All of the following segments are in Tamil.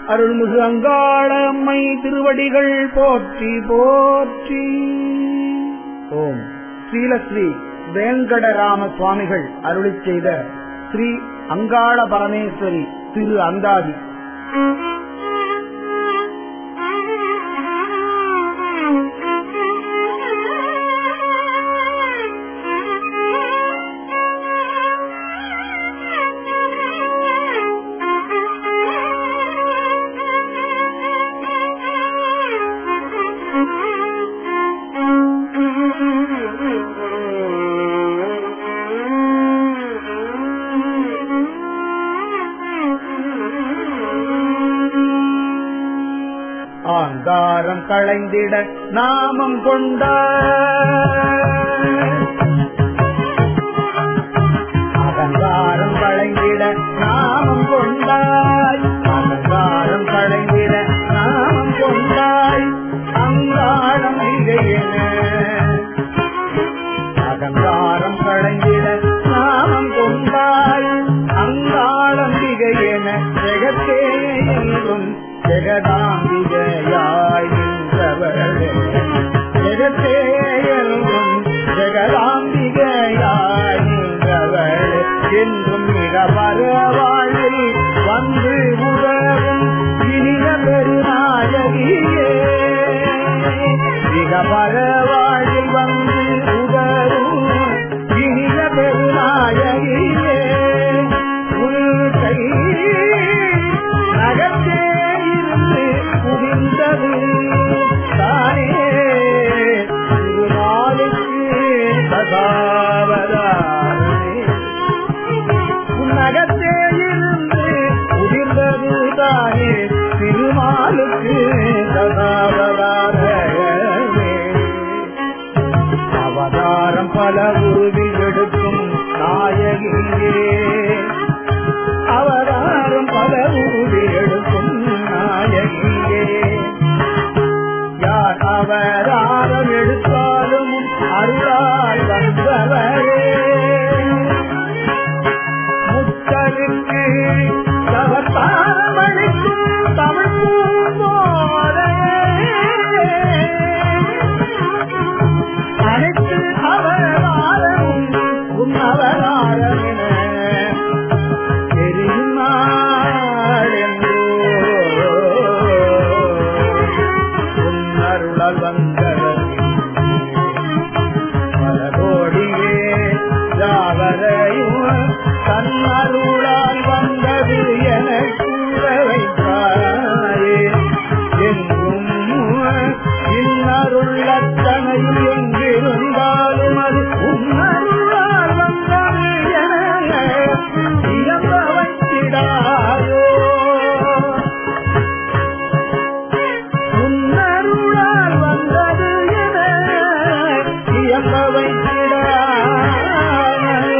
அருள்மிகு அங்காளம்மை திருவடிகள் போற்றி போற்றி ஓம் ஸ்ரீலஸ்ரீ வேங்கடராம சுவாமிகள் அருளி செய்த ஸ்ரீ அங்காள பரமேஸ்வரி திரு அந்தாதி ஆங்காரம் களைந்திட நாமம் கொண்ட அகங்காரம் களைந்திட நாமம் கொண்டாய் அகங்காரம் களைந்திட நாமம் கொண்டாய் அங்காரம் மிகையென அகங்காரம் களைந்திட நாமம் கொண்டாய் அங்காளம் மிகையென ஜெகத்தே என்றும் ஜெகதாம்பிகையாய் நின்றவளே ஜெகத்தே என்றும் ஜெகதாம்பிகையாய் நின்றவளே என்றும் மிக பரவாழில் வந்து உதவும் இனிய பெருநாயகியே மிக பரவாழில் வந்து உதவும் இனிய பெருநாயகியே உள் கை நகத்தே இருந்து குவிந்தது தானே திருநாளுக்கு சதாவதாரே உன்னகத்தே இருந்து உதிர்ந்தது தானே திருமாலுக்கு சதாவதாரே அவதாரம் பல உருவி எடுக்கும் நாயகியே அவதாரம் பல உருவி எடுக்கும் நாயகியே யார் அவதாரம் எடுத்தாலும் அருளால் வந்தவரே முத்தருக்கு தவத்தாமளிக்கும் தமிழ் பூங்கோரே அனைத்து அவதாரமும் உன் அவதாரம் என தெரியும் நாள் என்றோ உன் அருளால் வந்தவர் பல கோடியே யாவரையும் தன்னருளால் வந்தது என கூற வைத்தாயே எங்கும் இன்னருள் அத்தனையும் எங்கிருந்தாலும் அது உன்னருளால் வந்தது என இயம்ப வைத்திடாயோ உன்னருளால் வந்தது என இயம்ப வைத்திடாயோ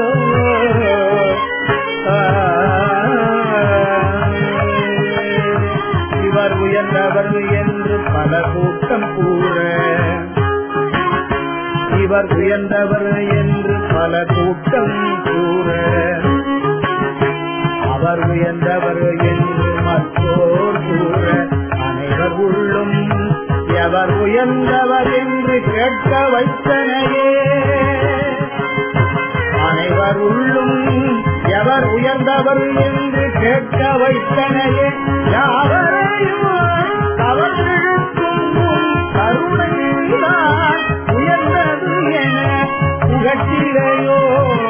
இவர் உயர்ந்தவர் என்று பல கூட்டம் கூற இவர் உயர்ந்தவர் என்று பல கூட்டம் கூற அவர் உயர்ந்தவர் என்று மற்றோர் கூற அனைவர் உள்ளும் எவர் உயர்ந்தவர் என்று கேட்க வைத்தனையே அனைவர் உள்ளும் எவர் உயர்ந்தவர் என்று கேட்க வைத்தனையே யாவரையும் அவர்களுக்கும் உன் கருணைதான் உயர்ந்தது என புகட்டிலையோ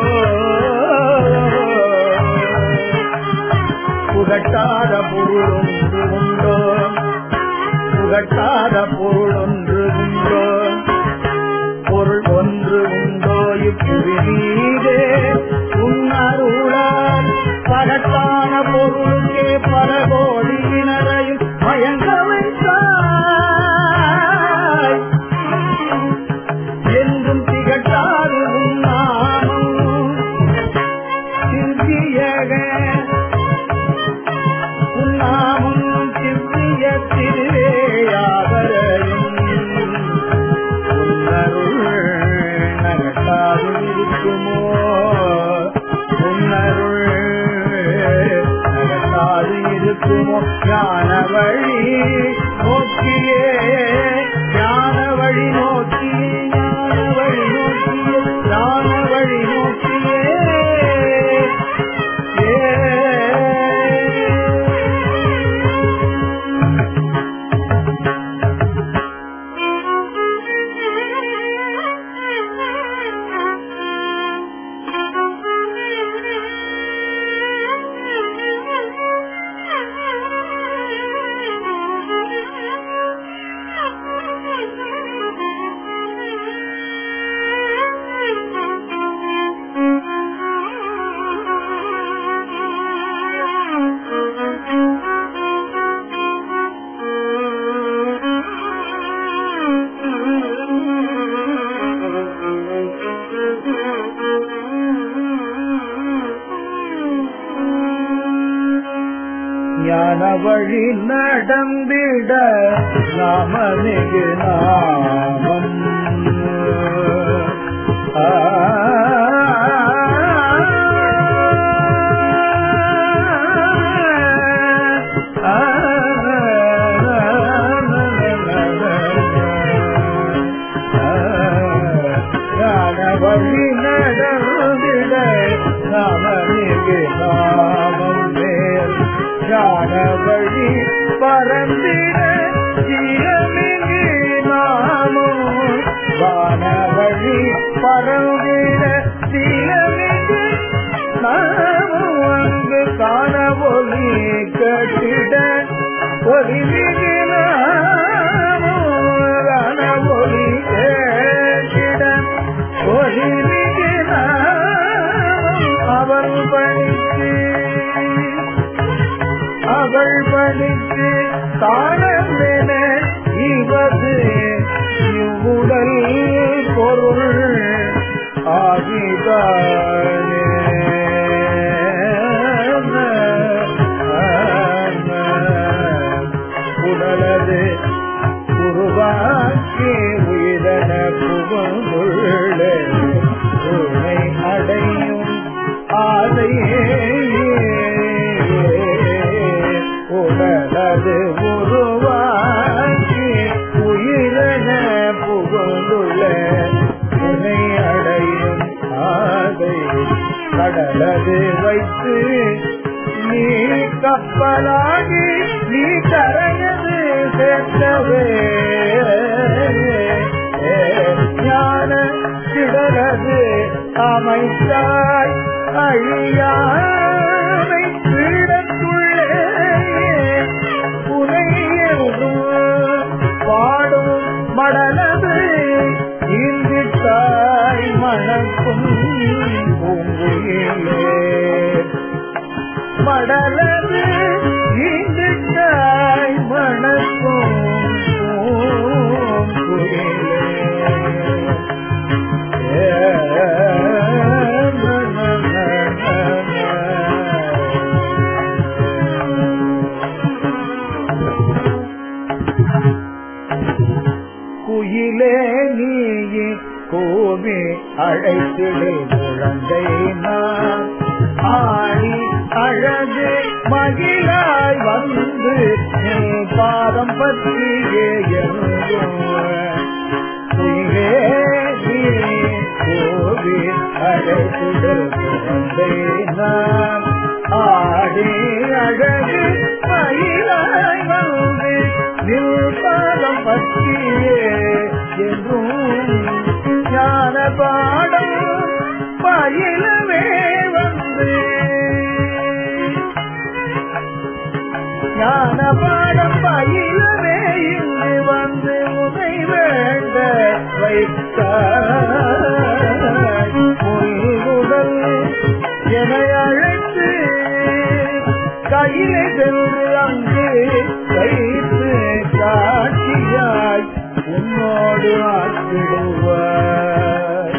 புகட்டாத பொருளொன்று உண்டோ புகட்டாத பொருளொன்று உண்டோ பொருள் ஒன்று உண்டோ இப்புவி மீதே உன்னருளால் பகட்டான பொருளுக்கே பல கோடியினரையும் மயங்க வைத்தாய் என்றும் திகட்டாது உன்னாமம் சிந்தியக உன்னாமம் சிந்திய திருவேயாவரையும் உன்னருள் நகட்டாது இருக்குமோ உன்னருள் நகட்டாது இருக்குமோ ஞான வழி நோக்கியே ஞான வழி நோக்கியே ஞான வழி நோக்கியே ஞான வழி நோக்கியே ஞான வழி நடந்திட நாமமிகு நாமம் ஆ ஞான வழி நடந்திட நாமமிகு நாமம் மேல் ஞான வழி பரந்திட ஜீவமிகு நாமும் வான வழி பரந்திட ஜீவமிகு நாமும் அங்கு காண ஒளி கட்டிட ஒளி மிகு நாமும் காண ஒளி கேட்டிட ஒளி மிகு நாமும் அவர் பணிக்கு அவள் பணிக்கு தாழமென இவது இவ்வுடல் பொருள் ஆகிதானே உடலது உருவாக்கி உயிரன புகழ்ந்துள்ள உண்மை அடையும் ஆதையே உடலது உருவாக்கி உயிரென புகழுள்ள துணை அடையும் ஆதை கடலது வைத்து நீ கப்பலாகி நீ கரையது சேர்த்தவே ஞான சிடரது அமைத்தாய் அழியாமை பீடத்துள்ளே புனையெழுதும் பாடும் மடலது இந்தித்தாய் மணக்கும் பூங்குயிலே மடலது இந்தித்தாய் மணக்கும் குயிலே நீயே கோவே அழைத்திடு குழந்தை நான் ஆடி அழகு மகிழாய் வந்து என் பாதம் பற்றியே எங்கும் குயிலே நீயே கோவே அழைத்திடு குழந்தை நான் ஆடி அழகு மகிழாய் வந்து நில் பாதம் பற்றியே என்றும் ஞான பாடம் பயிலவே வந்து ஞான பாடம் பயிலவே இங்கு வந்து உதை வேண்ட வைத்தாய் முல்குடல் என அழைத்து கையிலே சென்று அங்கு வைத்து காட்சியாய் உன்னோடு ஆக்கிடுவார்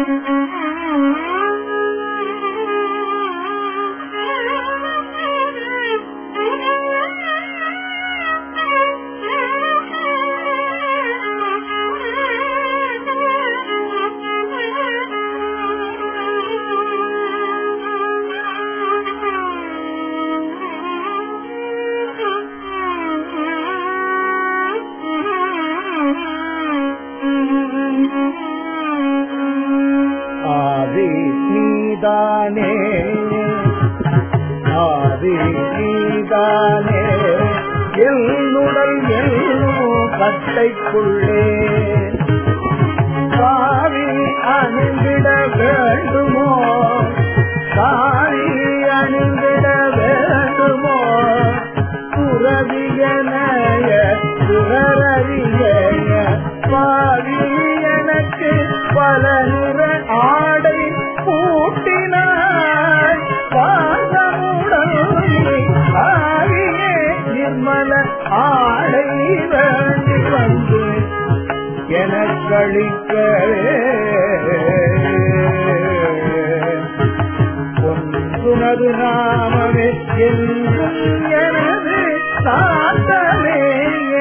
ஆதி நீதானே ஆதி நீதானே என்னுடல் என்னும் கட்டைக்குள்ளே காவி அணிந்திட வேண்டுமோ காவி அணிந்திட வேண்டுமோ துறவியனைய துறறிய பாவி எனக்கு பல நிற ஆடை பூட்டினாய் பாசமுடன் ஆவியே நிர்மல ஆடை வேண்டி வந்து எனக்களிக்க பொன்றுனது நாமமே என்றும் எனது சாந்தமேயே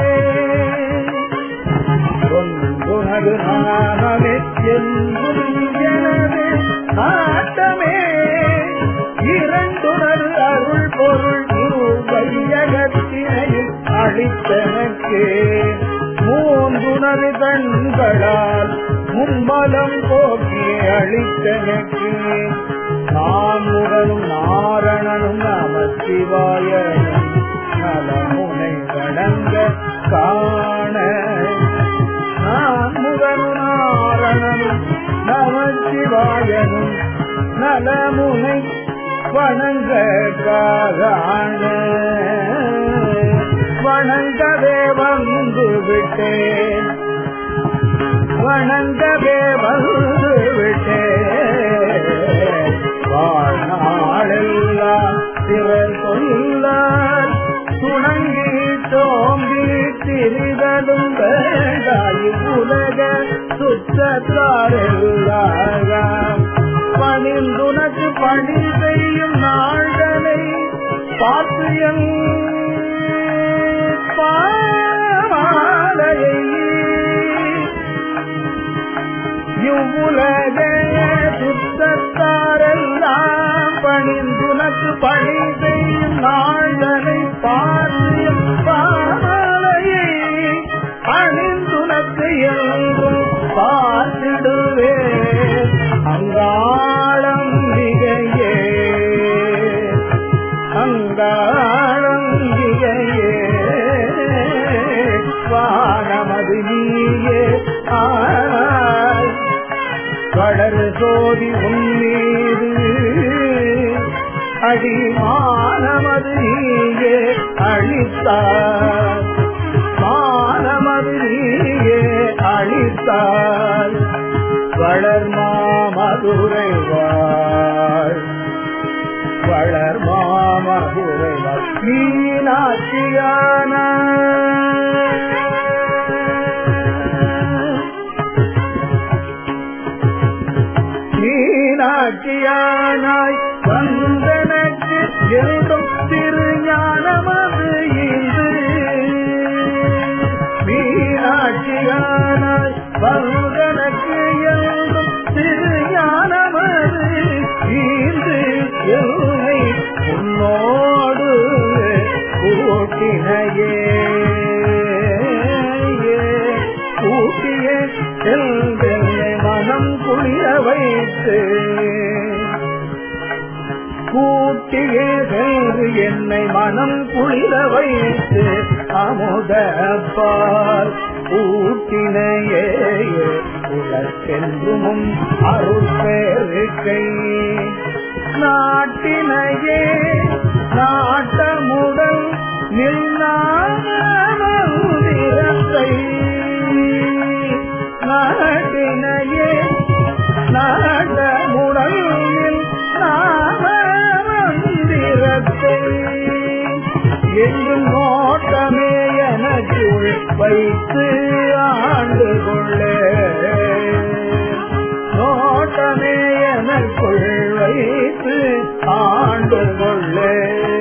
பொன்றுனது நாமமே என்றும் எனது நாட்டமே இரண்டுணர் அருள் பொருள் வையகத்தினையில் அளித்தனக்கே மூன்றுணர் கண்களால் மும்மலம் போக்கி அளித்தனக்கு நான் உடனும் நாரணனும் நமசிவாயனும் நலமுனை வழங்க காண நான் முகனும் நாரணனும் நமசிவாயனும் நலமுனை வணங்க காண வணங்கவே வந்து விட்டேன் வணங்கவே வந்து விட்டேன் வாழ்நாளெல்லாம் திறன் சொல்லார் துணங்கி தோம்பி திரிதலும் வேண்டாய் உலக சுற்றத்தாரெல்லாம் பணிந்துனக்கு பணி செய்யும் நாள்களை பார்த்து என் பாமாலையை இவ்வுலக சுத்தத்தாரெல்லாம் பணிந்துனக்கு பணி செய்யும் நாள்களை பார்த்து என் பாமாலையை அணிந்துனக்கு என்றும் பார்த்திடுவே அங்காளம் மிகையே அங்காளம் மிகையே வானமது நீயே ஆனாய் வளர் சோதி உன்மீது அடிமானமது நீயே அழித்தார் மானமது நீயே அழித்தாய் வளர் மாமதுரை வாழ் வளர் மாமதுரை வாழ் மீனாட்சியான மீனாட்சியானாய் வந்தனக்கு எழுதும் திருஞானமது இன்று மீனாட்சியானாய் வந்தனக்கு எழுதும் திருஞானமது இன்று எழுதை உன்னோடு கூட்டினையே கூட்டிய செல்வெல்லை மனம் குளிர வைத்து கூட்டியே சென்று என்னை மனம் குளிர வைத்து அமுதப்பால் ஊட்டினையே உலகென்றும் அருள் பேருக்கை நாட்டினையே நாட்டமுடன் நில்லாமந்திரத்தை நாட்டினையே நாட்டமுடன் நாமந்திரத்தை எங்கும் நோட்டமே எனக்கு வைத்து ஆண்டு கொள்ள கைக்குள் வைத்து ஆண்டு கொள்ளே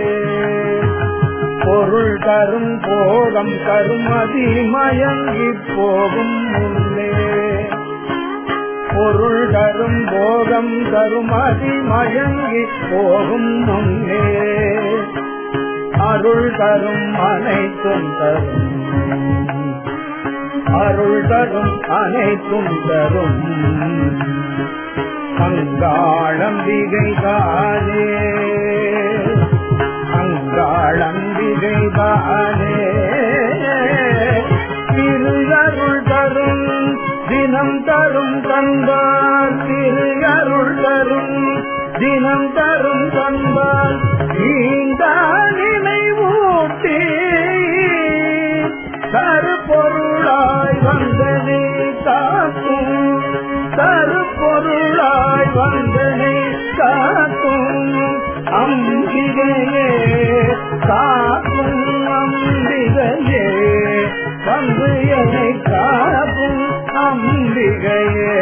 பொருள் தரும் போகம் கருமதி மயங்கி போகும் முன்னே பொருள் தரும் போகம் தருமதி மயங்கி போகும் முன்னே அருள் தரும் அனைத்தும் தரும் அருள் தரும் அனைத்தும் தரும் அங்காளம்பிகை தானே அங்காளம்பிகை தானே திருஅருள் தரும் தினம் தரும் தந்தார் திருஅருள் தரும் தினம் தரும் தந்தார் நீண்ட நினைவூட்டி கருப்பொருளாய் வந்தனை காக்கும் கருப்பொருளாய் வந்தனை காக்கும் அம்பிகையே காக்கும் அம்பிகையே வந்து என்னை காக்கும் அம்பிகையே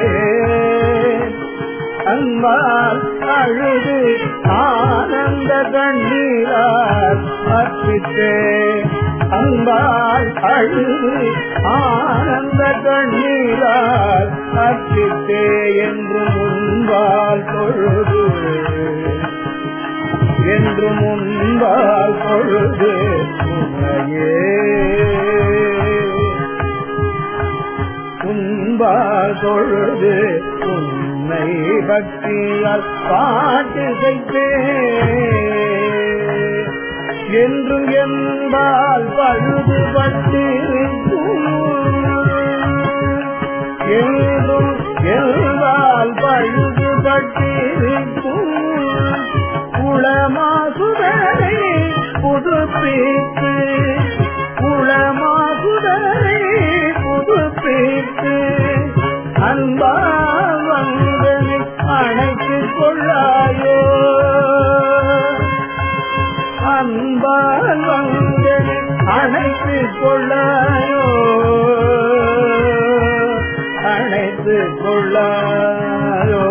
அன்பால் அழுது ஆனந்த கண்ணீரால் அர்ப்பித்தே அன்பால் அழுது ஆனந்த கண்ணீரால் அர்ப்பித்தே என்று முன்பால் தொழுது என்று முன்பால் பொழுது உன்னையே உன்பால் தொழுது உன்னை பக்தியால் பாட்டு செய்தே என்றும் என்பால் பழுது பட்டிருக்கும் என்றும் என்பால் பழுது பட்டிருக்கும் குளமாசுதனை புதுப்பித்து குளமாசுதனை புதுப்பித்து அன்பா வந்தனை அணைத்துக் கொள்ளாயோ அன்பால் வந்தனை அணைத்துக் கொள்ளாயோ அணைத்துக் கொள்ளாயோ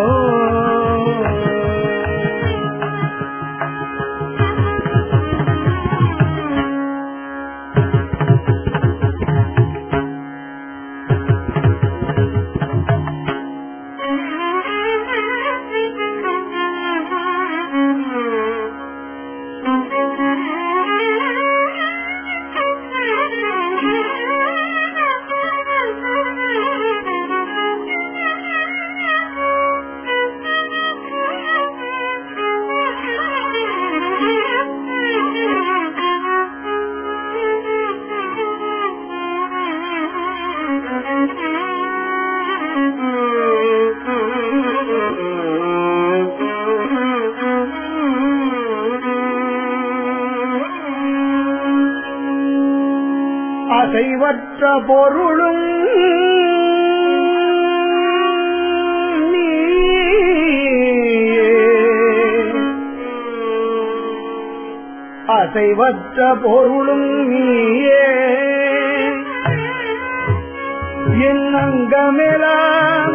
அசைவற்ற பொருளும் அசைவற்ற பொருளும் நீயே என் அங்கமெலாம்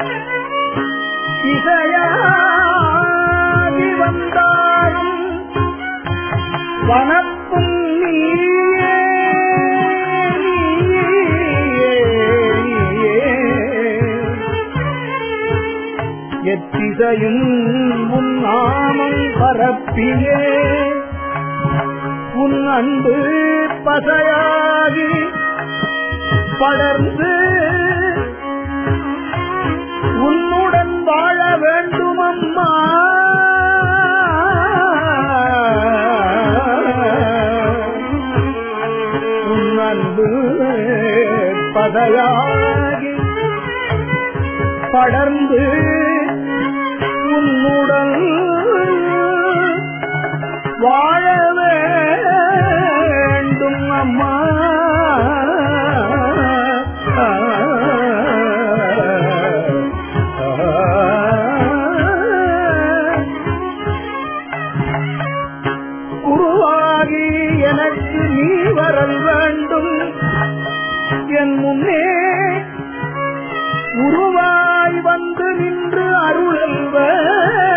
இசையாகி வந்தாலும் வனப்பும் நீயே எத்திசையும் உன் நாமம் பரப்பியே உன் அன்பு பசையாகி படர்ந்து உன்னுடன் வாழ வேண்டும் அம்மா உன் அன்பு பதையாகி படர்ந்து உன்னுடன் வாழ வேண்டும் அம்மா உருவாகி எனக்கு நீ வரல் வேண்டும் என் முன்னே உருவாய் வந்து நின்று அருளல்வ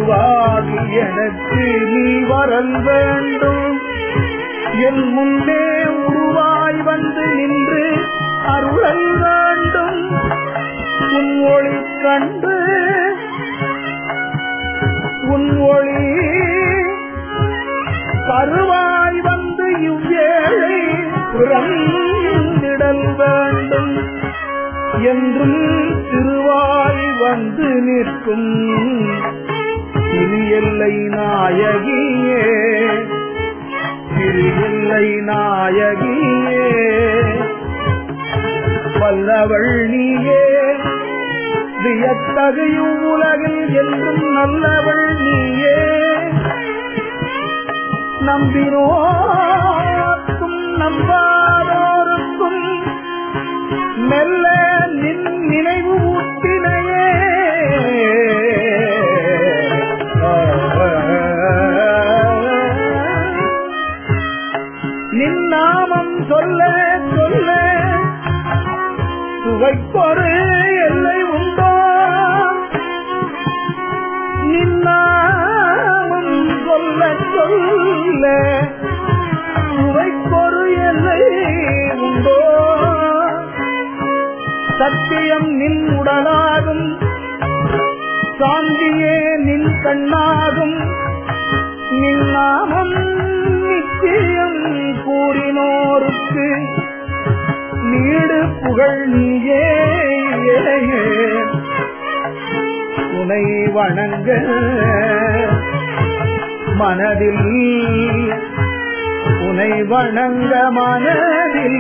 உருவாகி எனக்கு நீ வரல் வேண்டும் என் முன்னே உருவாய் வந்து நின்று அருளல் வேண்டும் உன் ஒளி கண்டு உன் ஒளி கருவாய் வந்து இவ்வேளை பிறந்திடல் வேண்டும் என்றும் திருவாய் வந்து நிற்கும் திரு எல்லை நாயகியே திரு எல்லை நாயகியே வல்லவள் நீயே வியத்தகையும் உலகில் என்றும் நல்லவள் நீயே நம்பினோர்க்கும் நம்பாதோருக்கும் மெல்ல நின் நினைவு ஊட்டினையே நின் நாமம் சொல்ல சொல்ல சுவைக்கொரு எல்லை உண்டோ நின் நாமம் சொல்ல சொல்ல சுவைக்கொரு எல்லை உண்டோ சத்தியம் நின் உடலாகும் சாந்தியே நின் கண்ணாகும் நின் நாமம் நிச்சயம் கூறினோருக்கு நீடு புகழ் நீயே உனை வணங்க மனதில் உனை வணங்க மனதில்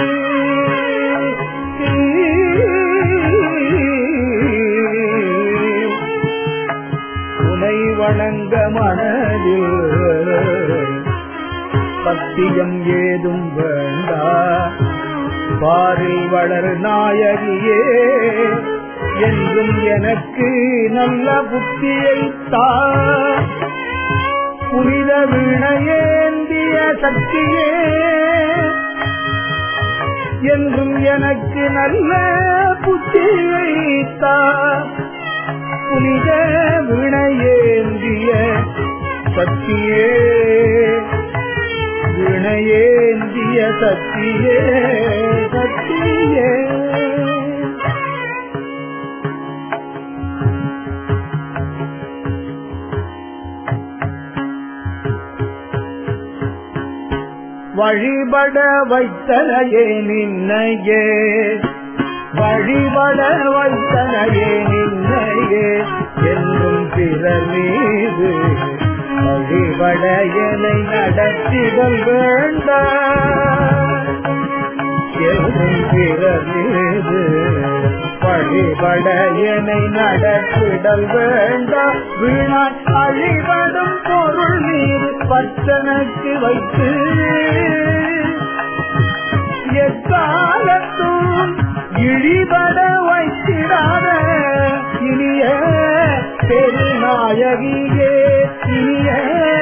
உனை வணங்க மனதில் சத்தியம் ஏதும் வேண்டா பாரில் வளர் நாயகியே என்றும் எனக்கு நல்ல புத்தியை தா புனித வீணையேந்திய சக்தியே என்றும் எனக்கு நல்ல புத்தியை தா புனித வினையேந்திய சக்தியே வினையேந்திய சக்தியே சக்தியே வழிபட வைத்தனையே நின்னையே வழிபட வைத்தனையே நின்னையே என்றும் பிறர் மீது வழிபட என்னை நடத்திடல் வேண்டாம் என்றும் பிறர் மீது வழிபட என்னை நடத்திடல் வேண்டாம் வீணாய் அழிபடும் பொருள் மீது பச்சனுக்கு வைத்து எக்காலத்தும் இழிபட வைத்திடாத இனிய பெருநாயகியே இனிய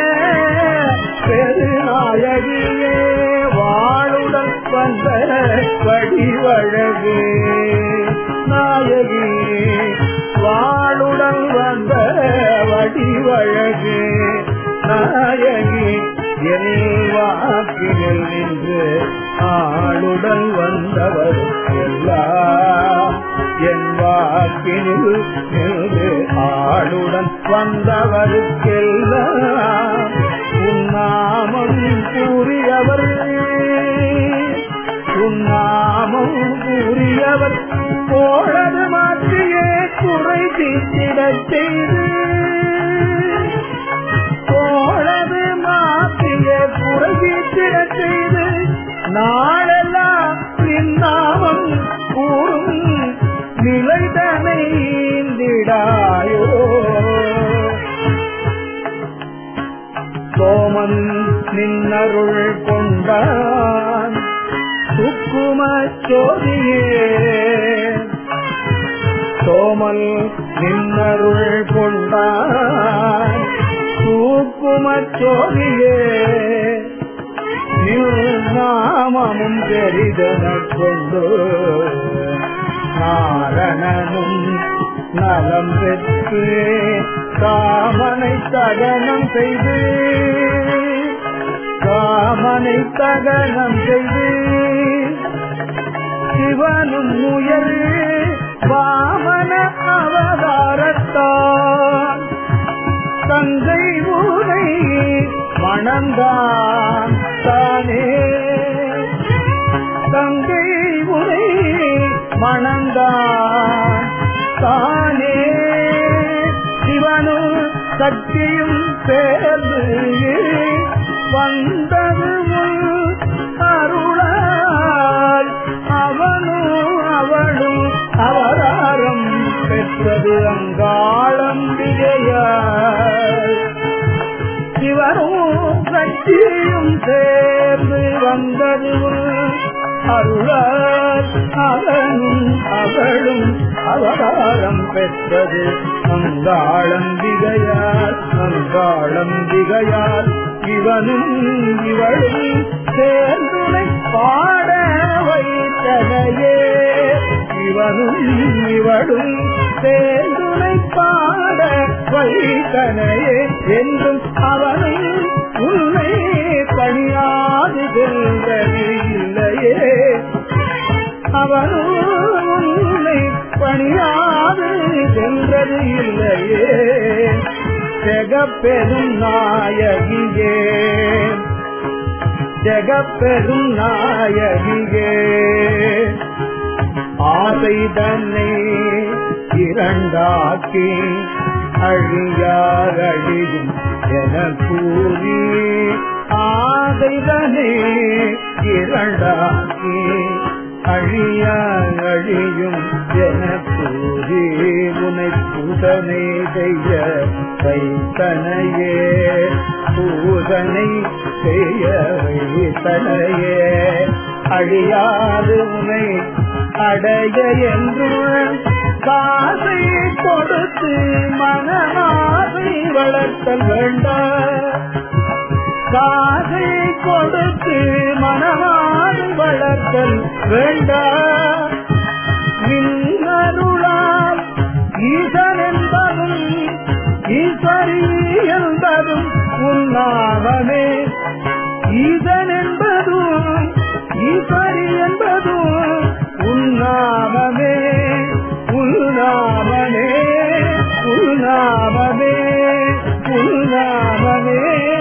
பெருநாயகியே வாழுடன் வந்த வடிவழகு நாயகி வாழுடன் வந்த வடிவழகு நாயகி என் வாக்கினில் நின்று ஆளுடன் வந்தவர் எல்லாம் என் வாக்கினில் நின்று ஆளுடன் வந்தவருக்கெல்லாம் உன்னாமம் கூறியவர் உன்னாமம் கூறியவர் போழது மாற்றியே குறை தீர்த்திடச் செய்து போழது மாற்றிய குறை தீர்த்திடச் செய்து நாளெல்லாம் பின்னாமம் கூறும் நிலைதனை இந்திடாயோ சோமன் நின்னருள் கொண்டான் சுக்கும சோதியே சோமல் நின்னருள் கொண்டான் சூக்கும சோதியே நாமமும் பெரிதன கொண்டு நாரணனும் நலம் பெற்று காமனை தகனம் செய்து காமனை தகனம் செய்து சிவனும் உயர் வாமன அவதாரத்தான் தங்கை ஊரை மணந்தான் தானே தங்கை உரை மணந்தான் தானே சிவனும் சக்தியும் சேர்ந்து வந்தது உன் அருளால் அவனும் அவளும் அவதாரம் பெற்றது அங்காளம் விஜயால் சிவனும் சக்தியும் சேர்ந்து வந்தது உன் அருளால் அவனும் அவளும் அவதாரம் பெற்றது அங்காளம் விகையால் அங்காளம் விகையால் இவனும் இவளும் சேர்ந்துனை பாட வைத்தனையே இவனும் இவளும் சேர்ந்துனை பாட வைத்தனையே என்றும் அவனும் உன்னை பணியாது இல்லையே அவனும் உன்னை பணியாது சென்றது இல்லையே ஜெகப்பெரும் நாயகியே ஜெகப்பெரும் நாயகியே ஆசை தன்னை இரண்டாக்கி அழியார் அழியும் என கூறி ஆதைதனே இரண்டாக்கி அழியார் அழியும் என கூறி உனை பூதனை செய்ய வைத்தனையே பூதனை செய்ய வைத்தனையே அழியாது உனை அடைய என்று காசை கொடுத்து மனமாசை வளர்த்தல் வேண்டாம் காசை கொடுத்து மனமாசை வளர்த்தல் வேண்டாம் மின்னருளால் ஈசன் என்பதும் ஈஸ்வரி என்பதும் உன்னாமமே ஈசன் என்பதும் ஈஸ்வரி என்பதும் உன்னாமமே உள்நாமமே உள்நாமமே உள்நாமமே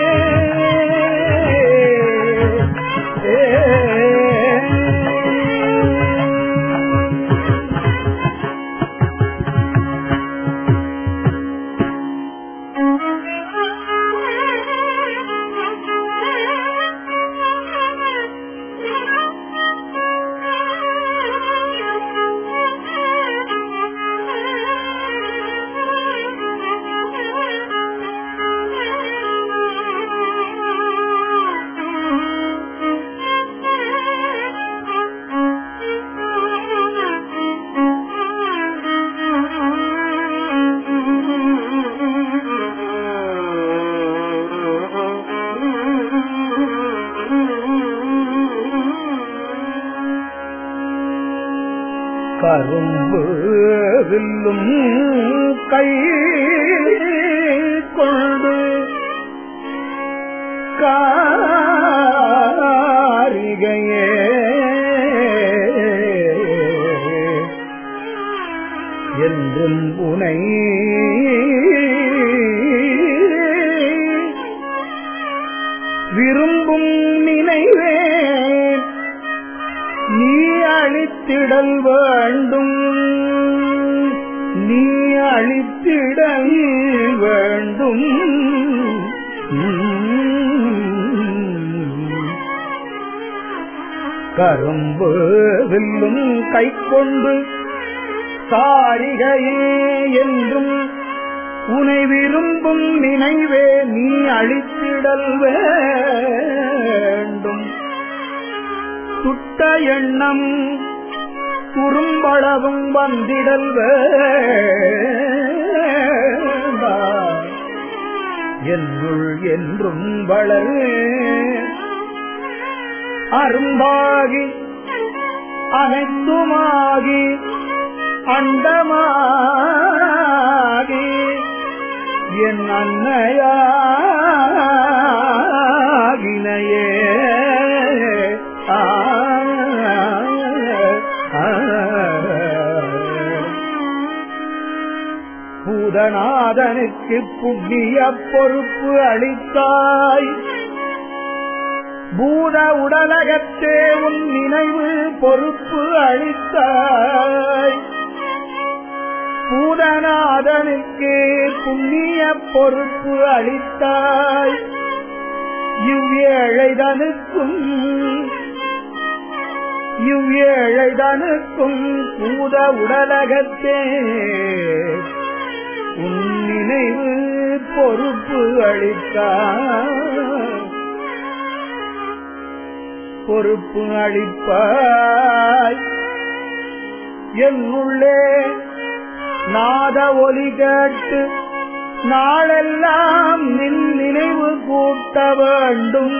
கரும்பு வில்லும் கை கொண்டு காரிகையே என்றும் உனை விரும்பும் நினைவே நீ அழித்திடல் வேண்டும் நீ அழித்திடல் வேண்டும் கரும்பு வில்லும் கை கொண்டு சாரிகையே என்றும் உனை விரும்பும் நினைவே நீ அழித்திடல் வேண்டும் சுட்ட எண்ணம் குறும்பளவும் வந்திடல் வேண்டா. என்னுள் என்றும் வளர் அரும்பாகி அனைத்துமாகி அண்டமாகி என் அன்னையாகினையே ஆ, ஆ, பூதநாதனுக்கு புண்ணிய பொறுப்பு அளித்தாய் பூத உடலகத்தே உன் நினைவு பொறுப்பு அளித்தாய் பூதநாதனுக்கு புண்ணிய பொறுப்பு அளித்தாய் இவ்வேழைதனுக்கும் இவ்வேழைதனுக்கும் பூத உடலகத்தே உன் நினைவு பொறுப்பு அளித்தாய் பொறுப்பு அளிப்பாய் என்னுள்ளே நாத ஒலி கேட்டு நாளெல்லாம் நின் நினைவு கூட்ட வேண்டும்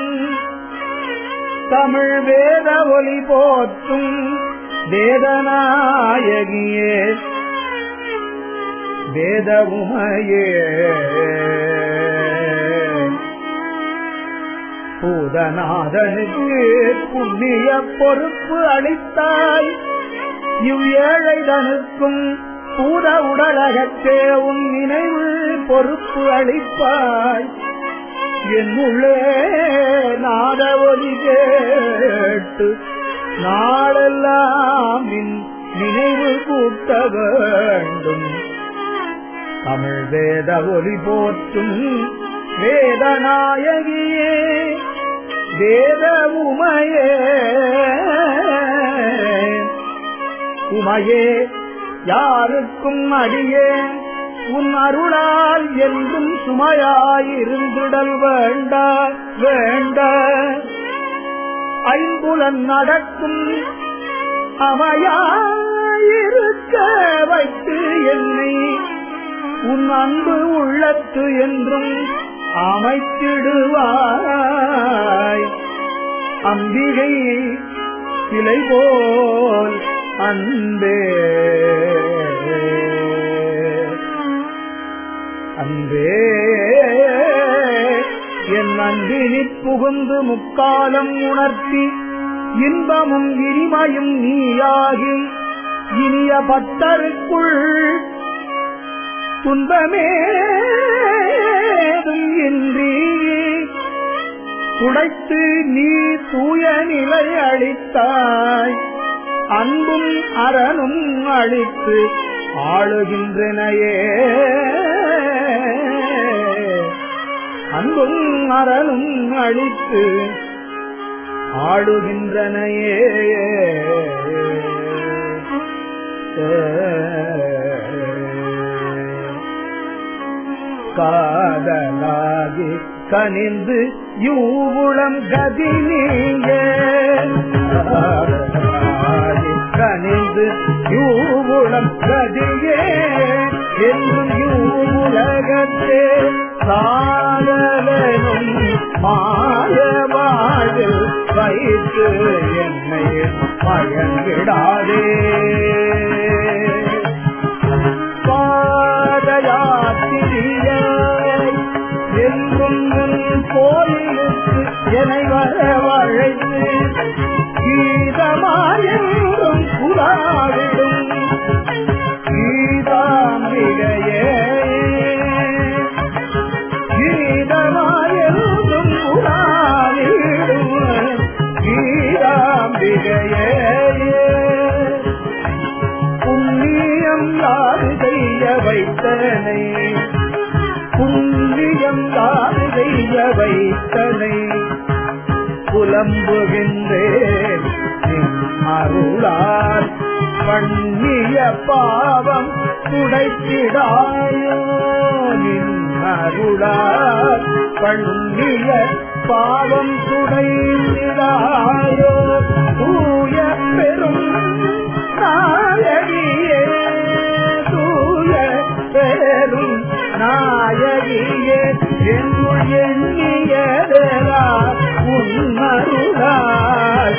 தமிழ் வேத ஒலி போற்றும் வேதநாயகியே வேத உமையே பூதநாதனுக்கு புண்ணிய பொறுப்பு அளித்தாய் இவ்வேழைதனுக்கும் பூத உடலகத்தே உன் நினைவு பொறுப்பு அளிப்பாய் என்னுள்ளே நாத ஒலி கேட்டு நாளெல்லாம் நின் நினைவு கூட்ட வேண்டும் தமிழ் வேத ஒலி போற்றும் வேதநாயகியே வேத உமையே உமையே யாருக்கும் அடியே உன் அருளால் என்றும் சுமையாயிருந்திடல் வேண்டா வேண்ட ஐம்புலன் நடக்கும் அமையாயிருக்க வைத்து என்னை உன் அன்பு உள்ளத்து என்றும் அமைத்திடுவாய் அம்பிகை சிலை போல் அன்பே அன்பே என் அன்பினி புகுந்து முக்காலம் உணர்த்தி இன்பமும் இனிமையும் நீயாகி இனிய பட்டருக்குள் துன்பமேதும் இன்றி துடைத்து நீ தூய நிலை அளித்தாய் அன்பும் அறனும் அளித்து ஆளுகின்றனையே அன்பும் அறனும் அளித்து ஆளுகின்றனையே காதலாகி கனிந்து யூவுளம் கதி நீங்க காதலாகி கனிந்து யூவுளம் கதியே என்றும் யூவுலகத்தே சாதலனும் மாய வாழ்வில் வைத்து என்னை மயங்கிடாதே பாதயாத்திரிய என்றும் உன் கோயிலுக்கு என்னை வரவழைத்து கீதமாயும் புறாவிடும் கீதாம்பிகையே கீதமாயும் புறாவிடும் கீதாம்பிகையே புண்ணியம் யாரு செய்ய வைத்தனை புண்ணியம் யாரு செய்ய வைத்தனை புலம்புகின்றேன் நின் அருளால் பண்ணிய பாவம் துடைத்திடாயோ நின் அருளால் பண்ணிய பாவம் துடைத்திடாயோ தூய பெரும் நாயகியே தூய பெரும் நாயகியே என்னுள் எண்ணியதா உன்னருளால்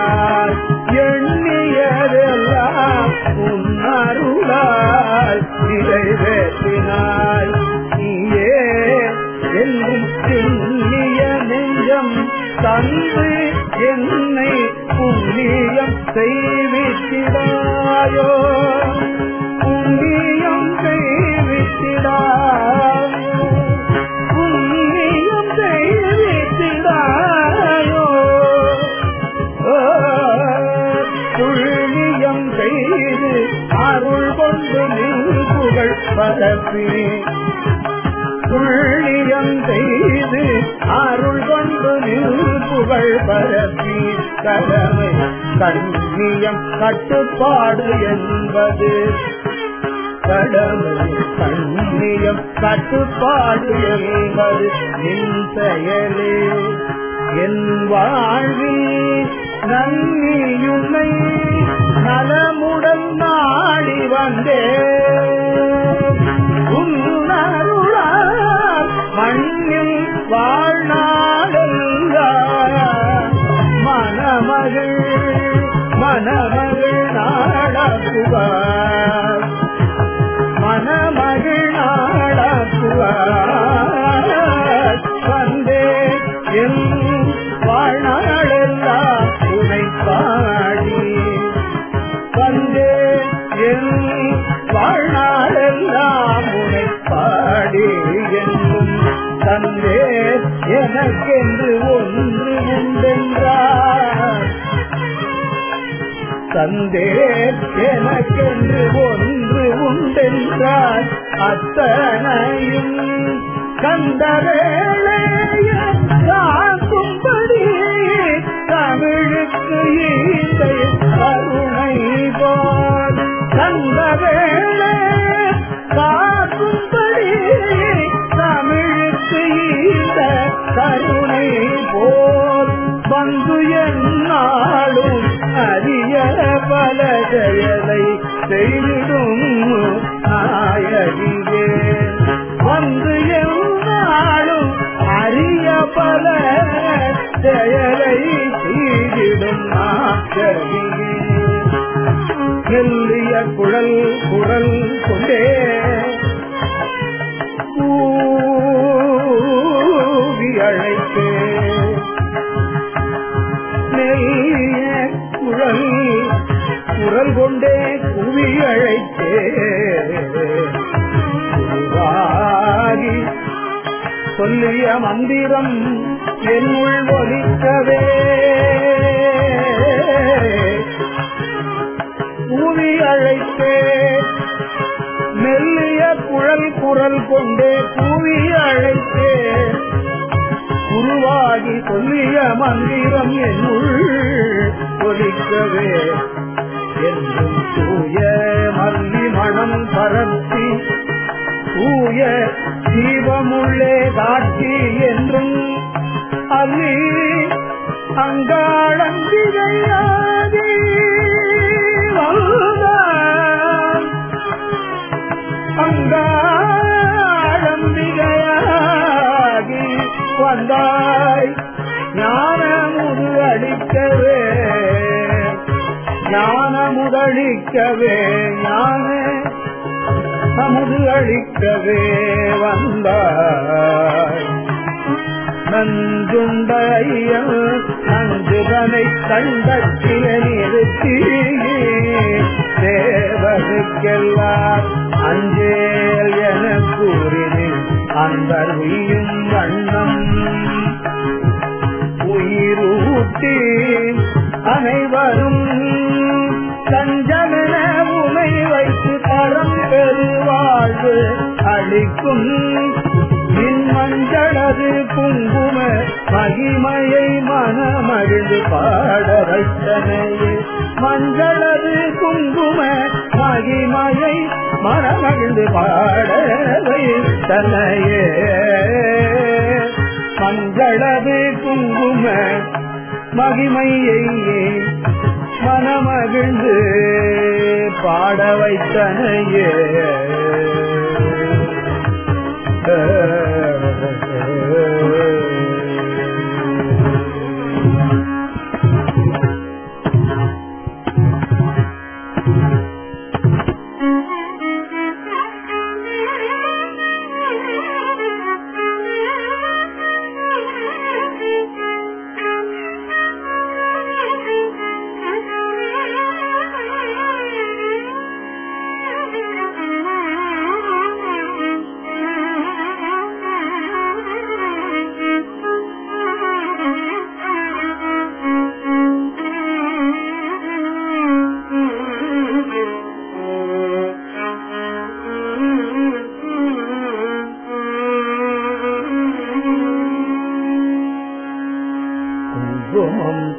நிறைவேற்றினார் எண்ணியதெல்லாம் உன்னருளால் நிறைவேற்றினாய் நீயே என்னும் புண்ணிய நெஞ்சம் தந்து என்னை புண்ணியம் செய்வித்திடாயோ புண்ணியம் செய்வித்திடாயோ புண்ணியம் செய்வித்திடாயோ புண்ணியம் செய்து அருள் கொண்டு நின் புகழ் பரப்பி புள்ளியம் செய்து அருள் கொண்டு நின் புகழ் பரப்பி கடமை கண்ணியம் கட்டுப்பாடு என்பது கடமை கண்ணியம் கட்டுப்பாடு என்பது நின் செயலே என் வாழ்வில் நன்னியுன்னை நலமுடன் நாடி வந்தேன் உன்னருளால் மண்ணில் வாழ்நாளல்ல மணமகள் மணமகள் நாடக்குவார் மணமகள் நாடக்குவார் வந்தே என் வாழ்நாளெல்லாம் துணை பாடி வந்தே என் வாழ்நாளெல்லாம் உனை பாடி என்றும் தந்தே எனக்கென்று ஒன்று உண்டென்றார் தந்தே எனக்கென்று ஒன்று உண்டென்றார் அத்தனையும் கந்தவேளைய காக்கும்படி தமிழுக்கு ஈந்தை கருணை போல் கந்தவேளை காக்கும்படி தமிழுக்கு ஈந்த கருணை போல் வந்து என்னாலும் அரிய பல செயலை செய்திடும் நாயகியே வந்து என்னாலும் அரிய பல செயலை செய்திடும் நாயகியே மெல்லிய குழல் குரல் கொண்டே கூவி அழைத்தே மெல்லிய குழல் குரல் கொண்டே கூவி அழைத்தே குருவாகி சொல்லிய மந்திரம் என்னுள் ஒலிக்கவே கூவி அழைத்தே மெல்லிய குழல் குரல் கொண்டே கூவி அழைத்தே உருவாகி சொல்லிய மந்திரம் என்னுள் ஒலிக்கவே என்றும் தூய மல்லி மனம் பரப்பி தூய தீபமுள்ளே காட்சி என்றும் அல்லி அங்காளந்திகையாகி வந்தான் அங்காளம்பிகையாகி வந்தாய் ஞானமுது அளிக்கவே ஞானமுதளிக்கவே ஞான அமுது அளிக்கவே வந்தாய் நஞ்சுண்டையன் நஞ்சுதனை கண்டத்திய நிறுத்தி தேவருக்கெல்லாம் அஞ்சேல் என கூறினேன் அந்த உயும் வண்ணம் உயிரூட்டி அனைவரும் தஞ்சமென உமை வைத்து தரம் பெருவாழ்வு அளிக்கும் மின் மஞ்சளது குங்கும மகிமையை மனமகிழ்ந்து பாட வைத்தனையே மஞ்சளது குங்கும மகிமையை மனமகிழ்ந்து பாட வைத்தனையே மஞ்சளது குங்கும மகிமையை மனமகிழ்ந்து பாட வைத்தனையே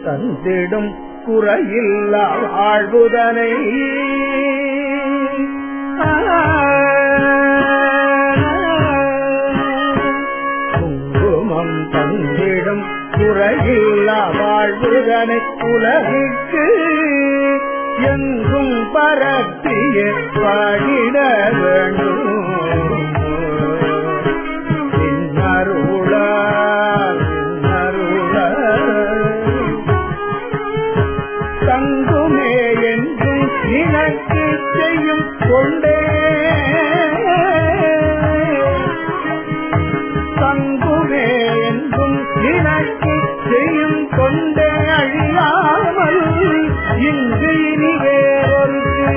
தந்திடும் குறையில்லா வாழ்வுதனை குங்குமம் தந்திடும் குறையில்லா வாழ்வுதனை உலகிற்கு எங்கும் பரப்பிய பாடிட வேண்டும் நின்னருளால், நின்னருளால். தங்குமே என்றும் நினக்கு செய்யும் கொண்டே தங்குமே என்றும் நினக்கு செய்யும் கொண்டே அழியாமல் இங்கு இனி வேறொருக்கு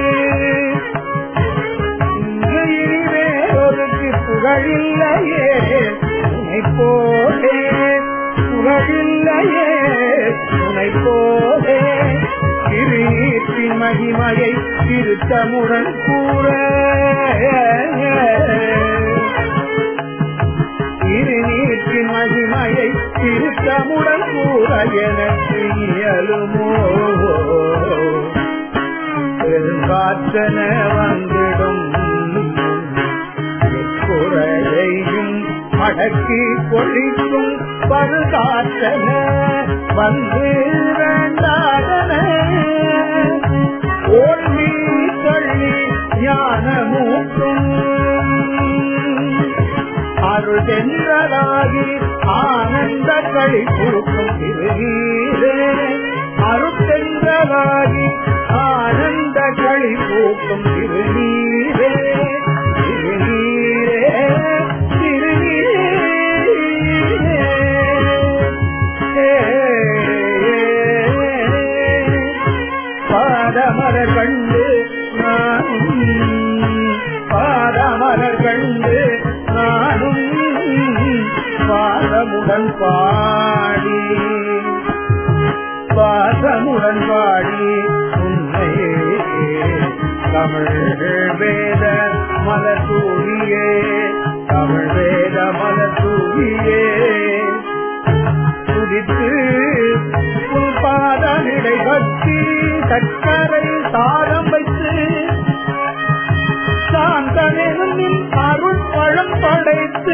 இங்கு இனி வேறொருக்கு புகழில்லையே உனை போலே புகழில்லையே உனை போலே திருநீற்றின் மகிமையை திருத்தமுடன் கூற திருநீற்றின் மகிமையை திருத்தமுடன் கூற எனக்கு இயலுமோ பெருங்காற்றன வந்திடும் குறையையும் மடக்கி கொழிக்கும் பருகாற்றன வந்து வேண்டாதன ஓர்மி தள்ளி ஞானமூட்டும் அருள் சென்றதாகி ஆனந்த களி கொடுக்கும் திருநீரே அருட்சென்றதாகி ஆனந்த களி பூக்கும் திருநீரே திருநீரே திருநீரே பாதமலர் கண்டு நானும் பாதமலர் கண்டு நானும் பாதமுடன் பாடி பாதமுடன் பாடி உன்னை தமிழ் வேத மலர் தூவியே தமிழ் வேத மலர் தூவியே துதித்து உன் பாதமிடை பற்றி சக்கரை சாரம் வைத்து சாந்தமெனும் அருள் பழம் படைத்து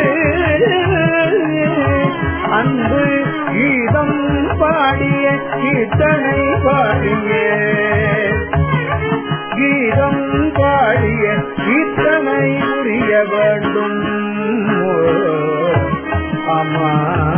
அன்பு கீதம் பாடிய கீர்த்தனை பாடிய கீதம் பாடிய கீர்த்தனை புரிய வேண்டும் அம்மா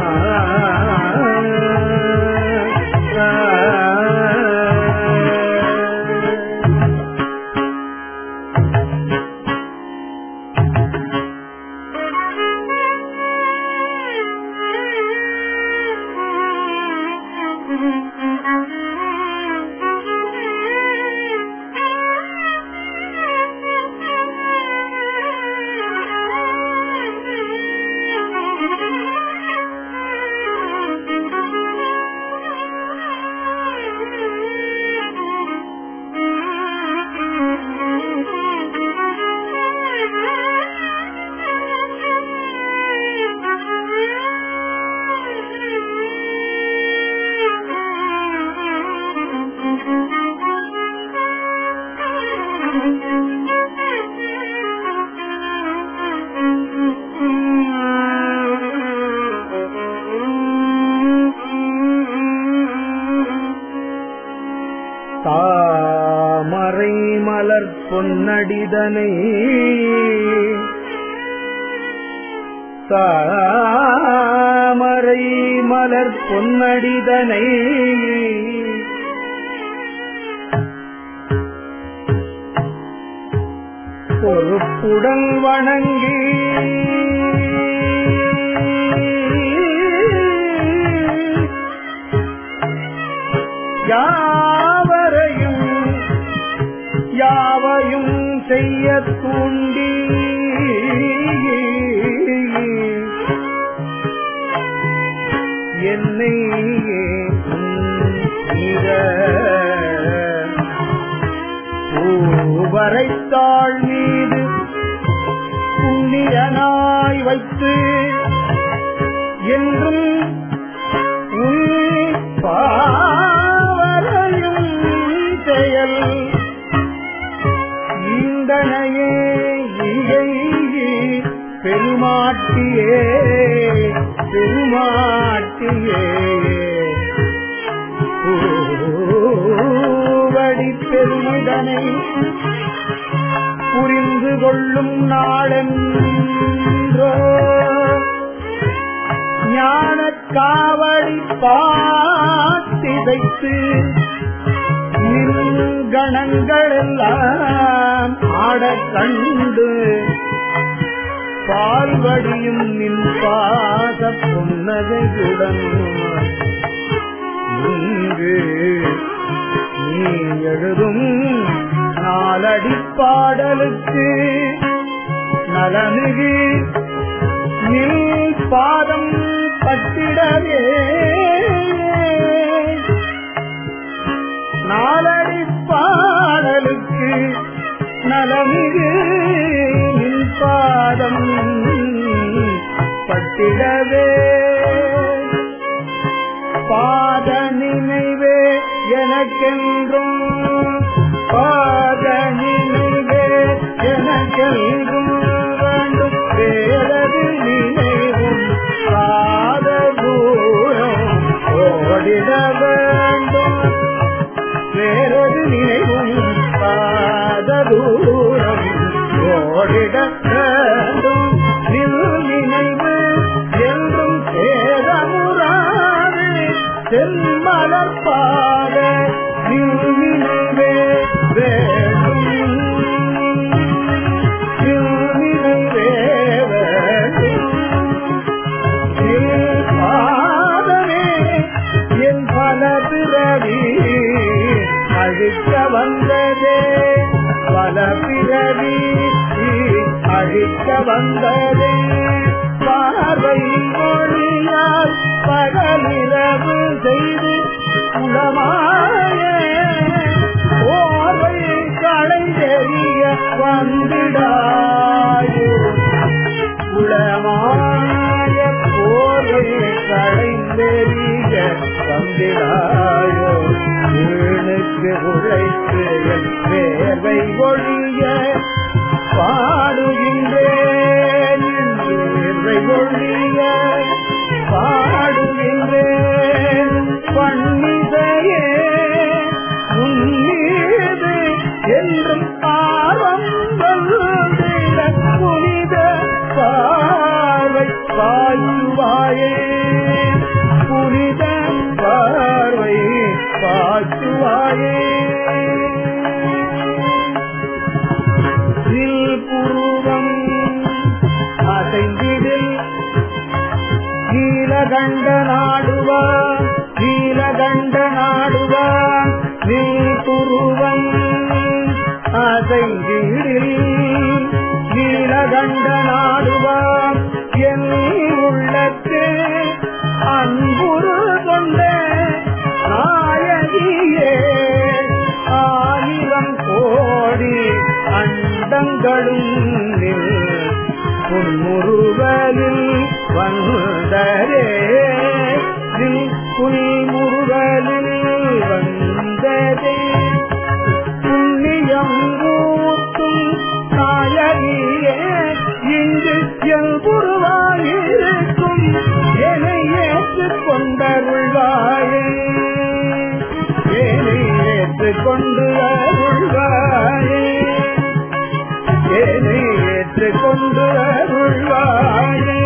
தாமரை மலர் பொன்னடிதனை தாமரை மலர் பொன்னடிதனை பொறுப்புடன் வணங்கி யாவரையும் யாவையும் செய்ய தூண்டி என்னை பூவரைத்தாள் மீது புண்ணியனாய் வைத்து என்றும் உன் பா பெருமாட்டியே பெருமாட்டியே பூவடி பெருமிதனை புரிந்து கொள்ளும் நாளென்றோ ஞான காவடி பாத்திதைத்து கணங்கள் எல்லாம் ஆடக் கண்டு பால்வடியும் நின் பாத புன்னகையுடன் இங்கு நீ எழுதும் நாலடி பாடலுக்கு நலமிகு நில் பாதம் பட்டிடவே நாலடி பாடலுக்கு நலமிகு நின் பாதம் பட்டிடவே பாத நினைவே எனக்கென்றும் பாத நினைவே எனக்கென்றும் வேண்டும் வேறது நினைவும் பாத தூரம் ஓடிட வேண்டும் வேறது நினைவும் பாத தூரம் ஓடிட வேண்டும் நில் நினைவு என்றும் சேதமுறாது செம்மலர்பாத நில் நினைவே வேண்டும் நில் நினைவே வேண்டும் நில் பாதமே என் பல பிறவி அழிக்க வந்ததே பல பிறவி அழிக்க வந்ததே பார்வை மொழியால் பகலிரவு செய்து உளமாய ஓர்வை களைந்தெறிய வந்திடாயோ உளமாய போரை களைந்தெறிய வந்திடாயோ வீணுக்கு உழைத்து என் வேர்வை ஒழிய பாடுகின்றேன் என்று வேர்வை ஒழிய பாடுகின்றேன் பண்ணிதையே உன்மீது என்றும் ஆரம்பம் புனித பார்வை பாயுவாயே புனித பார்வை பாச்சுவாயே புருவம் அசைந்திடில் நீலகண்ட நாடுவா நீலகண்ட நாடுவா நீ துருவம் அசைந்திடில் நீலகண்ட நாடுவா என் உள்ளத்து அன்புரு கொண்ட நாயகியே ஆயிரம் கோடி அண்டங்களும் புன்முறுவலில் வந்தரே புன்முறுவலில் வந்ததே புண்ணியம் ஊட்டும் நாயகியே இங்கு எல்புருவாயிருக்கும் என்னை ஏற்றுக் கொண்டருள்வாயே என்னை ஏற்றுக் கொண்டு அருள்வாயே என்னை ஏற்றுக் கொண்டு அருள்வாயே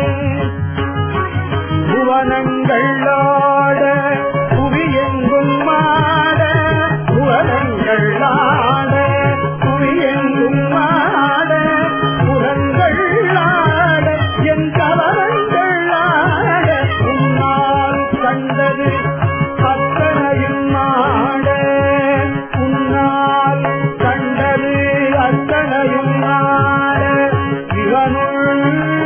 புவனங்கள் ஆட புவியெங்கும் மாட புவனங்கள் ஆட புவியெங்கும் மாட புலங்கள் ஆட என் கவனங்கள் ஆட உன்னால் கண்டது அத்தனையும் ஆட உன்னால் கண்டது அத்தனையும் ஆட இவனுள்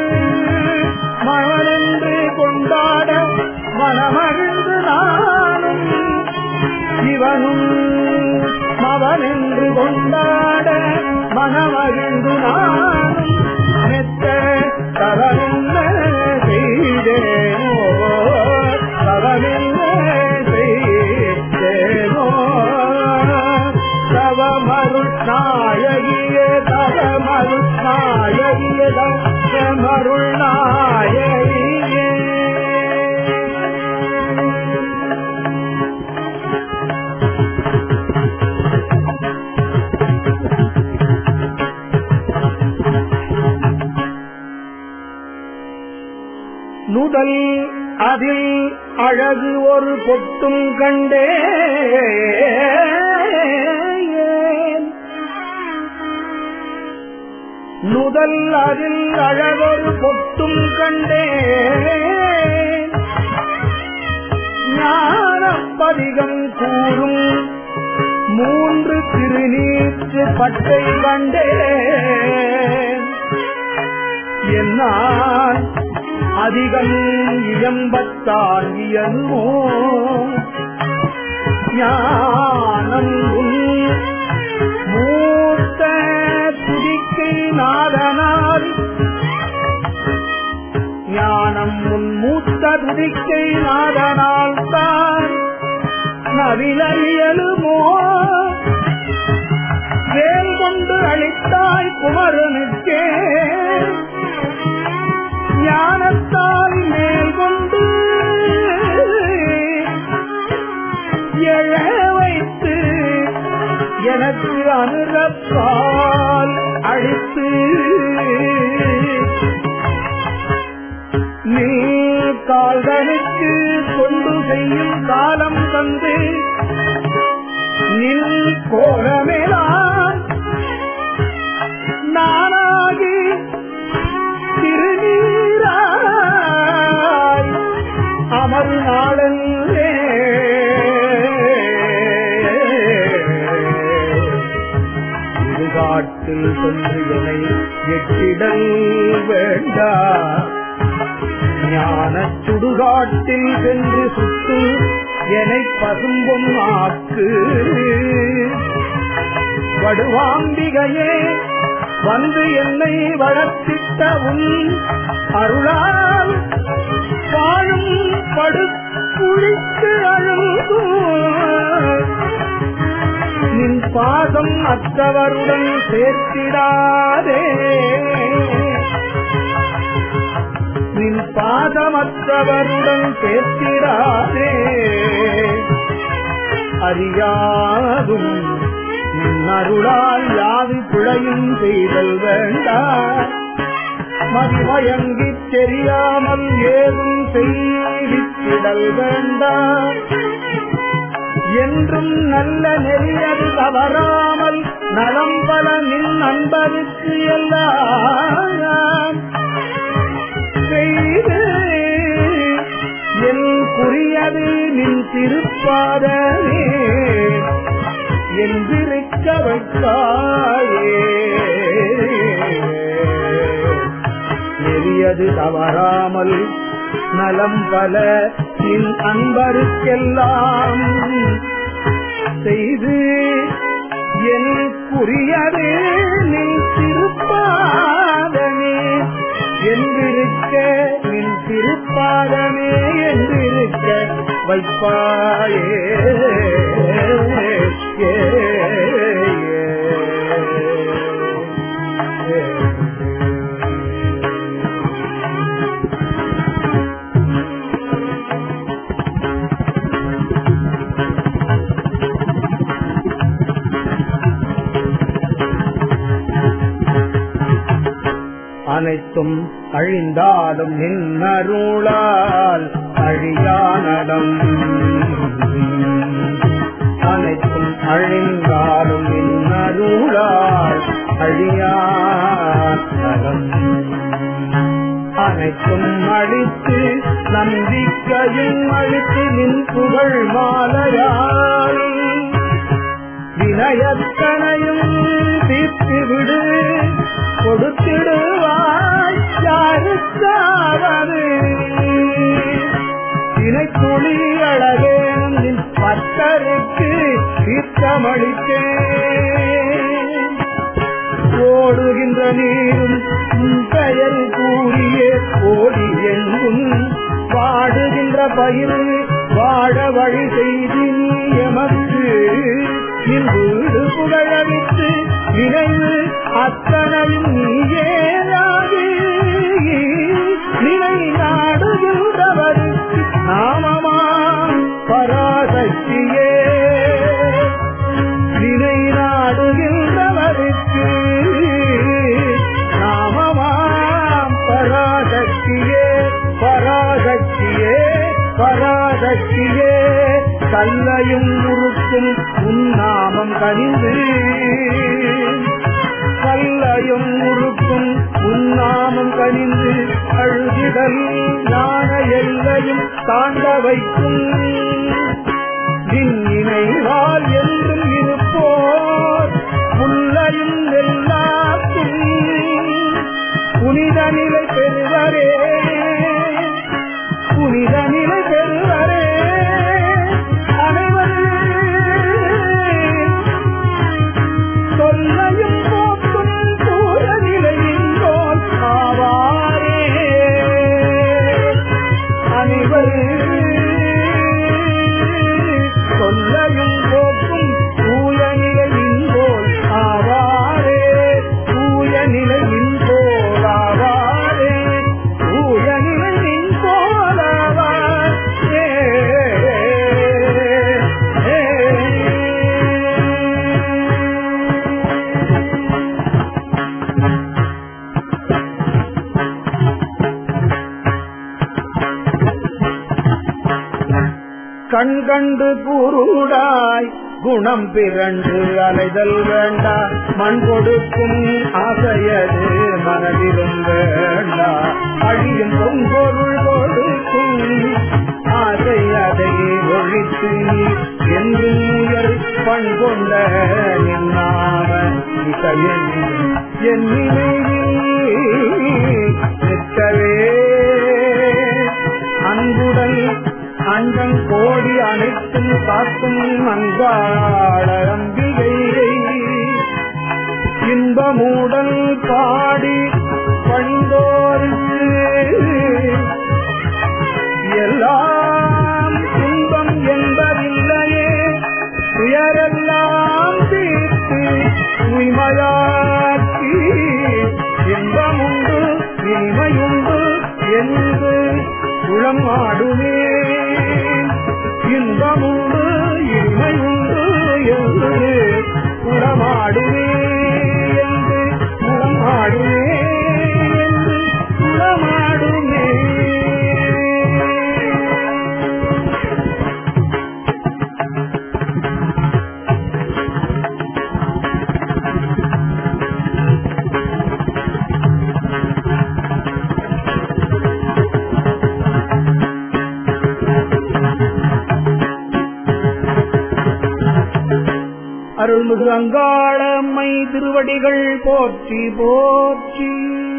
மனமென்று கொண்டாட மனமகிழ்ந்து நானும் இவனும் மவனென்று கொண்டாட மனமகிழ்ந்து நானும் மெத்த தவறென்ன செய்தேனோ தவறென்ன செய்தேனோ தவமருள் நாயகிய தவமருள் நாயகிய அருள் நாயகியே நுதல் அதில் அழகு ஒரு பொட்டும் கண்டே நுதல் அதில் அழகொரு பொட்டும் கண்டே ஞானப்பதிகம் கூறும் மூன்று திருநீற்று பட்டை கண்டே என்னால் அதிகம் இயம்பத்தான் இயல்மோ ஞானம் உன் மூத்த துதிக்கை நாதனால் ஞானம் உன் மூத்த துதிக்கை நாதனால் தான் நவிலறியலுமோ வேல் கொண்டு அளித்தாய் குமரனுக்கே ஞானத்தால் மேல் கொண்டு எழ வைத்து எனக்கு அனுரப்பால் அழித்து நீ கால்களுக்கு கொண்டு செய்யும் காலம் தந்து நின் கோலமேலாம் நானாகி திருநீராய் அமர் நாடல்லே இடுகாட்டில் சென்று என்னை எட்டிடல் வேண்டா ஞான சுடுகாட்டில் சென்று சுட்டு என்னை பசும்பொன் ஆக்கு வடுவாம்பிகையே வந்து என்னை வளர்த்திட்ட உன் அருளால் வாழும் படுக்குழித்து அழுகும் நின் பாதம் அற்றவருடன் சேர்த்திடாதே நின் பாதமற்றவருடன் சேர்த்திடாதே அறியாதும் நின் அருளால் யாது பிழையும் செய்தல் வேண்டாம் மதிமயங்கித் தெரியாமல் ஏதும் செய்திடல் வேண்டாம் என்றும் நல்ல நெறியது தவறாமல் நலம் பல நின் நண்பருக்கு எல்லாம் செய்து என் குறியது நின் திருப்பாதமே என்றிருக்க வைத்தாயே நெறியது தவறாமல் நலம் பல நின் அன்பருக்கெல்லாம் செய்து என் குறியது நின் திருப்பாதமே என்றிருக்க நின் திருப்பாதமே என்றிருக்க வைப்பாயே ஏ, ஏ, அனைத்தும் அழிந்தாலும் நின்னருளால் அழியானடம் அனைத்தும் அழிந்தாலும் நின்னருளால் அழியானடம் அனைத்தும் அழித்து நம்பிக்கையும் அழித்து நின் புகழ் மாலையால் வினயத்தனையும் தீர்த்து விடு கொடுத்திடுவாய் யாருக்காவது தினைத்துளி அழகேனும் நின் பத்தருக்கு தீர்த்தமளித்தேன் ஓடுகின்ற நீரும் உன் பெயர் கூறியே ஓடி எங்கும் வாடுகின்ற பயிர் வாழ வழி செய்தி நீ எமக்கு நின் வீடு புகழவித்து நினைவு அத்தனையும் நீயேராகி பராசக்தியே பராசக்தியே பராசக்தியே கல்லையும் உருக்கும் உன்னாமம் கனிந்து கல்லையும் உருக்கும் உன்னாமம் கனிந்து அழுதிடல் ஞான எல்லையும் தாண்ட வைக்கும் நினைவால் என்றும் இருப்போர் உள்ளையும் எல்லாக்கும் புனித நிலை பெறுவரே புனித நிலை பெறுவரே அனைவரே சொல்லையும் போக்கும் தூய நிலையின் போல் ஆவாரே அனைவரே சொல்லையும் போக்கும் தூய நிலையின் போல் ஆவாரே தூய நிலையின் போல் ஆவாரே தூய நிலையின் போல் ஆவாரே கண் கண்டு கூறுடாய் குணம் பிறண்டு அலைதல் வேண்டா மண் கொடுக்கும் ஆசையது மனதிலும் வேண்டா அழியும் பொங்கொருள் கொடுக்கும் ஆசை அதை ஒழித்து நீ என்று உயர் பண் கொண்ட நின்னாம இசையின் என் நினைவில் நிற்கவே அன்புடன் அண்டம் கோடி அனைத்தும் காக்கும் அன்பாள அம்பிகை இன்பமுடன் பாடி பணிந்தோருக்கு எல்லாம் துன்பம் என்பதில்லையே துயரெல்லாம் தீர்த்து உய்மையாக்கி இன்பமுண்டு இனிமையுண்டு என்று குளம் ஆடுமே இன்பமுண்டு இனிமையுண்டு என்று குளமாடுமே என்று குளமாடுமே என்று குளமாடுமே அருள்மிகு அங்காளம்மை திருவடிகள் போற்றி போற்றி